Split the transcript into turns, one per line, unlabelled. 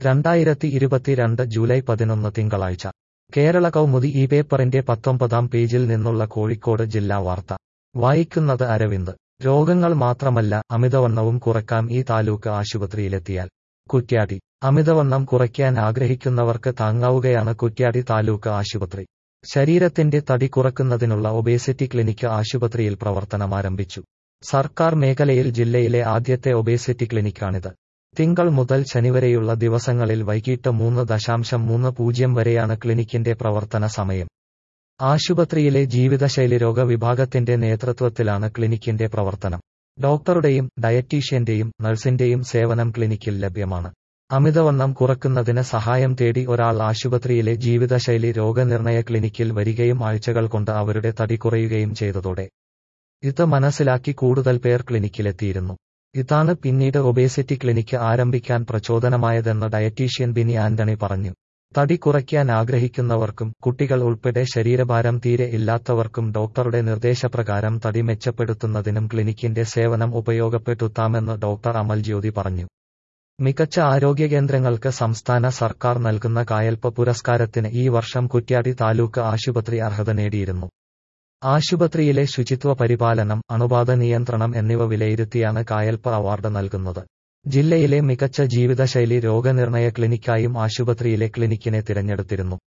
രണ്ടായിരത്തി ഇരുപത്തിരണ്ട് ജൂലൈ പതിനൊന്ന് തിങ്കളാഴ്ച കേരള കൗമുദി ഈ പേപ്പറിന്റെ പത്തൊമ്പതാം പേജിൽ നിന്നുള്ള കോഴിക്കോട് ജില്ലാ വാർത്ത വായിക്കുന്നത് അരവിന്ദ് രോഗങ്ങൾ മാത്രമല്ല അമിതവണ്ണവും കുറക്കാം ഈ താലൂക്ക് ആശുപത്രിയിലെത്തിയാൽ കുറ്റ്യാടി അമിതവണ്ണം കുറയ്ക്കാൻ ആഗ്രഹിക്കുന്നവർക്ക് താങ്ങാവുകയാണ് കുറ്റ്യാടി താലൂക്ക് ആശുപത്രി ശരീരത്തിന്റെ തടി കുറക്കുന്നതിനുള്ള ഒബേസിറ്റി ക്ലിനിക്ക് ആശുപത്രിയിൽ പ്രവർത്തനമാരംഭിച്ചു സർക്കാർ മേഖലയിൽ ജില്ലയിലെ ആദ്യത്തെ ഒബേസിറ്റി ക്ലിനിക്കാണിത് തിങ്കൾ മുതൽ ശനിവരെയുള്ള ദിവസങ്ങളിൽ വൈകിട്ട് മൂന്ന് ദശാംശം മൂന്ന് പൂജ്യം വരെയാണ് ക്ലിനിക്കിന്റെ പ്രവർത്തന സമയം ആശുപത്രിയിലെ ജീവിതശൈലി രോഗ വിഭാഗത്തിന്റെ നേതൃത്വത്തിലാണ് ക്ലിനിക്കിന്റെ പ്രവർത്തനം ഡോക്ടറുടെയും ഡയറ്റീഷ്യന്റെയും നഴ്സിന്റെയും സേവനം ക്ലിനിക്കിൽ ലഭ്യമാണ് അമിതവണ്ണം കുറക്കുന്നതിന് സഹായം തേടി ഒരാൾ ആശുപത്രിയിലെ ജീവിതശൈലി രോഗനിർണയ ക്ലിനിക്കിൽ വരികയും ആഴ്ചകൾ കൊണ്ട് അവരുടെ തടി കുറയുകയും ചെയ്തതോടെ ഇത് മനസ്സിലാക്കി കൂടുതൽ പേർ ക്ലിനിക്കിലെത്തിയിരുന്നു ഇതാണ് പിന്നീട് ഒബേസിറ്റി ക്ലിനിക്ക് ആരംഭിക്കാൻ പ്രചോദനമായതെന്ന് ഡയറ്റീഷ്യൻ ബിനി ആന്റണി പറഞ്ഞു തടി കുറയ്ക്കാൻ ആഗ്രഹിക്കുന്നവർക്കും കുട്ടികൾ ഉൾപ്പെടെ ശരീരഭാരം തീരെ ഇല്ലാത്തവർക്കും ഡോക്ടറുടെ നിർദ്ദേശപ്രകാരം തടി മെച്ചപ്പെടുത്തുന്നതിനും ക്ലിനിക്കിന്റെ സേവനം ഉപയോഗപ്പെടുത്താമെന്ന് ഡോക്ടർ അമൽ ജ്യോതി പറഞ്ഞു മികച്ച ആരോഗ്യ കേന്ദ്രങ്ങൾക്ക് സംസ്ഥാന സർക്കാർ നൽകുന്ന കായൽപ്പ പുരസ്കാരത്തിന് ഈ വർഷം കുറ്റ്യാടി താലൂക്ക് ആശുപത്രി അർഹത നേടിയിരുന്നു ആശുപത്രിയിലെ ശുചിത്വ പരിപാലനം അണുബാധ നിയന്ത്രണം എന്നിവ വിലയിരുത്തിയാണ് കായൽപ്പ അവാർഡ് നൽകുന്നത് ജില്ലയിലെ മികച്ച ജീവിതശൈലി രോഗനിർണയ ക്ലിനിക്കായും ആശുപത്രിയിലെ ക്ലിനിക്കിനെ തിരഞ്ഞെടുത്തിരുന്നു